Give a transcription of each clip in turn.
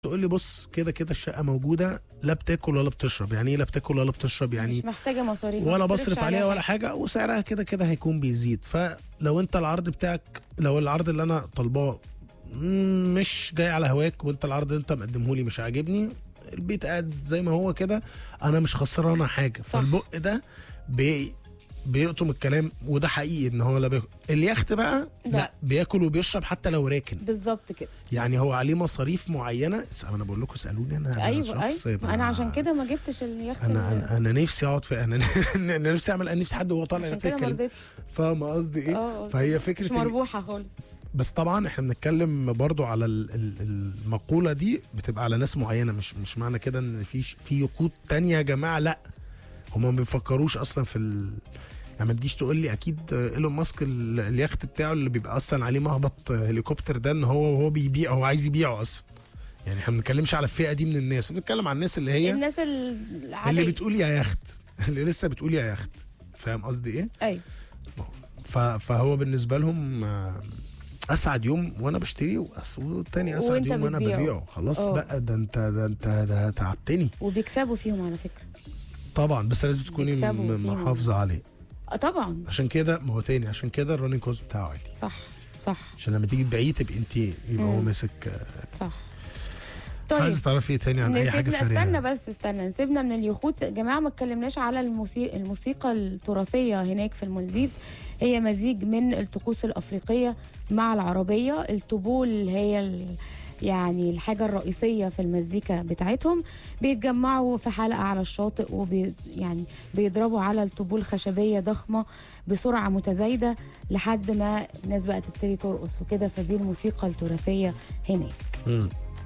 تقول لي بص كده كده الشقه موجوده لا بتاكل ولا بتشرب يعني ايه لا بتاكل ولا بتشرب يعني مش محتاجه مصاريف ما ولا بتصرفش بصرف عليها ولا حاجه وسعرها كده كده هيكون بيزيد فلو انت العرض بتاعك لو العرض اللي انا طالباه مم، مش جاي على هواك وانت العرض اللي انت مقدمه لي مش عاجبني البيت قاعد زي ما هو كده انا مش خسرانه حاجه صح. فالبق ده بي بيقطم الكلام وده حقيقي ان هو لا بياكل اليخت بقى لا, لا. بياكل وبيشرب حتى لو راكن بالظبط كده يعني هو عليه مصاريف معينه س- انا بقول لكم اسالوني انا أنا ايوه شخص ايوه يبقى- انا عشان كده ما جبتش اليخت انا ال- انا انا نفسي اقعد في انا انا نفسي اعمل انا نفسي حد وهو طالع عشان كده ما يتكلم رضيتش فاهم قصدي ايه اه فهي فكره مش ال- مربوحه خالص بس طبعا احنا بنتكلم برضو على ال- ال- المقوله دي بتبقى على ناس معينه مش مش معنى كده ان في ش- في يخوت تانية يا جماعه لا هم ما بيفكروش اصلا في ال... يعني ما تجيش تقول لي اكيد ايلون ماسك ال- اليخت بتاعه اللي بيبقى اصلا عليه مهبط هليكوبتر ده ان هو وهو بيبيع هو عايز يبيعه اصلا يعني احنا ما بنتكلمش على الفئه دي من الناس بنتكلم عن الناس اللي هي الناس اللي العاديه بتقول يا يخت اللي لسه بتقول يا يخت فاهم قصدي ايه ايوه ف- فهو بالنسبه لهم آه، اسعد يوم وانا بشتري وأس- والتاني اسعد وأنت يوم وانا بتبيعه. ببيعه خلاص اه. بقى ده انت ده انت ده تعبتني وبيكسبوا فيهم على فكره طبعا بس لازم تكوني بيكسبوا م- فيهم. محافظه عليه اه طبعا عشان كده ما هو تاني عشان كده الرننج كوست بتاعه عالي صح صح عشان لما تيجي تبيعيه تبقى انت يبقى هو مم. ماسك آه، صح طيب عايز تعرفي ايه تاني عن اي حاجه نسيبنا فريقه استنى بس استنى نسيبنا من اليخوت يا جماعه ما اتكلمناش على الموسيقى الموسيقى التراثيه هناك في المالديفز هي مزيج من الطقوس الافريقيه مع العربيه الطبول هي ال... يعني الحاجة الرئيسية في المزيكا بتاعتهم بيتجمعوا في حلقة على الشاطئ وبي يعني بيضربوا على الطبول خشبية ضخمة بسرعة متزايدة لحد ما الناس بقى تبتدي ترقص وكده فدي الموسيقى التراثية هناك مم.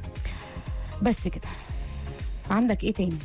بس كده عندك ايه تاني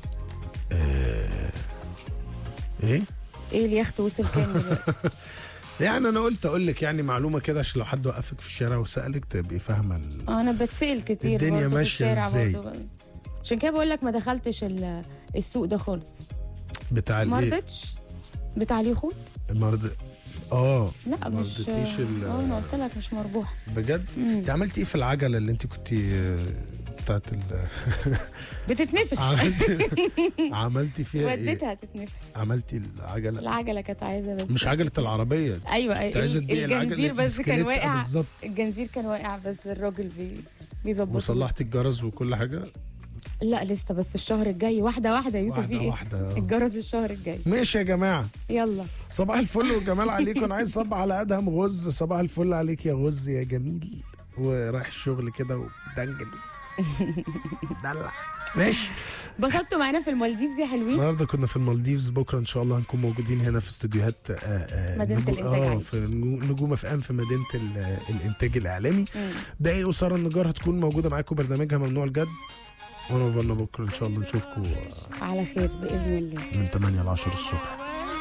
ايه ايه اليخت وصل كام دلوقتي يعني انا قلت اقول لك يعني معلومه كده عشان لو حد وقفك في الشارع وسالك تبقي فاهمه ال... آه، انا بتسال كتير الدنيا برضه في ماشية الشارع إزاي؟ برضه. عشان كده بقول لك ما دخلتش ال- السوق ده خالص بتاع ما الايه رضيتش بتاع اليخوت المرض اه لا ما مش رضيتيش ال- اه انا قلت لك مش مربوح بجد انت عملتي ايه في العجله اللي انت كنت بتاعت ال... بتتنفخ عملتي عملتي فيها ايه وديتها تتنفخ عملتي العجله العجله كانت عايزه بس مش عجله العربيه ايوه كنت عايزه ال- تبيعي العجله الجنزير بس كان البسكليت واقع بالظبط الجنزير كان واقع بس الراجل بي بيظبطه وصلحتي الجرس وكل حاجه لا لسه بس الشهر الجاي واحده واحده يا يوسف في واحده ايه واحده آه. الجرس الشهر الجاي ماشي يا جماعه يلا صباح الفل والجمال عليكم انا عايز اصب على ادهم غز صباح الفل عليك يا غز يا جميل ورايح الشغل كده ودنجل دلع ماشي انبسطتوا معانا في المالديفز يا حلوين النهارده كنا في المالديفز بكره ان شاء الله هنكون موجودين هنا في استوديوهات آه، آه، مدينة نجو- الإنتاج اه عادي. في نجو- نجوم اف ام في مدينه ال- الانتاج الاعلامي دقايق وساره النجار هتكون موجوده معاكم برنامجها ممنوع الجد وانا وفرنا بكره ان شاء الله نشوفكم على خير باذن الله من 8 ل 10 الصبح